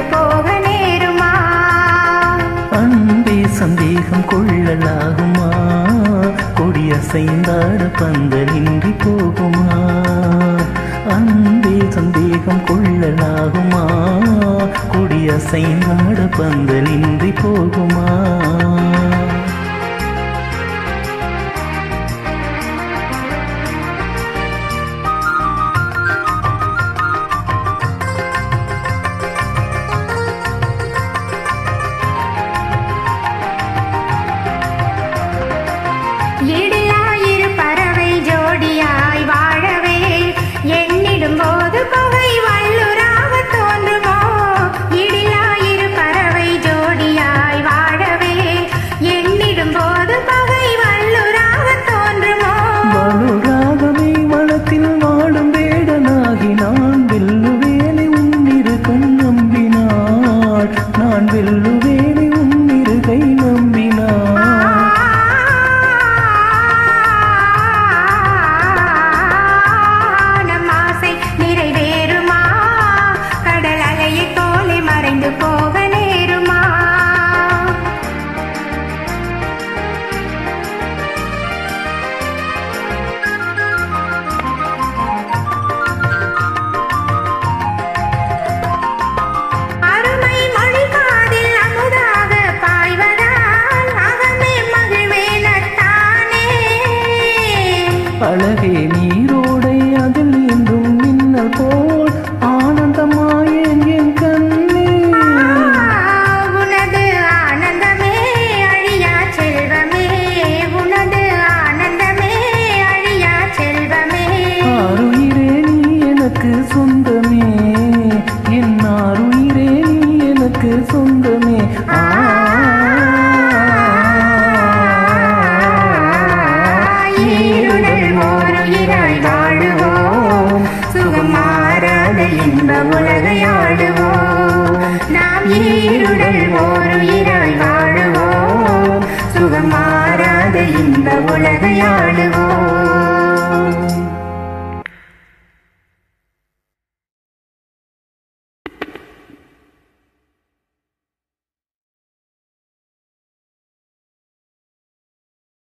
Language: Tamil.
போக நேருமா அன்பே சந்தேகம் கொள்ளலாகுமா கொடியசைந்தாட பந்தலின்றி போகுமா அன்பே சந்தேகம் கொள்ளலாகுமா கொடியசைந்தாட பந்தலின்றி போகுமா இடியாயிரு பறவை ஜோடியாய் வாழவே எண்ணிடும் போது பகை வள்ளுராக தோன்றுமோ இடியாயிரு பறவை ஜோடியாய் வாழவே எண்ணிடும் போது பகை வள்ளுராக தோன்றுமோ வலுராகவே வனத்தில் வாழும் வேடனாகி நான் வெல்லுவேனை உன்னிரு கண் நம்பினாள் நான் வெல்லுவேனை உன்னிரு கை நம்பினாள் நம் ஆசை நிறைவேறுமா கடல் அலையைப் போலே மறைந்து போக நேருமா அருமை மொழி காதில் அமுதாக பாய்வதால் அகமே மகிழ்வேனத்தானே அழகே நீரோடை அதில் நீந்தும் மின்னல் போல் ஆனந்தமாயேன் என் கண்ணே உனது ஆனந்தமே அழியா செல்வமே உனது ஆனந்தமே அழியா செல்வமே ஆருயிரே நீ எனக்கு சொந்தமே என் ஆருயிரே நீ எனக்கு சொந்தமே ஆ ஈருடல் ஓருயிராய் வாழுவோம் சுகம் மாறாத இன்ப உலகை ஆளுவோம் நாம் ஈருடல் ஓருயிராய் வாழுவோம் சுகம் மாறாத இன்ப உலகை ஆளுவோம்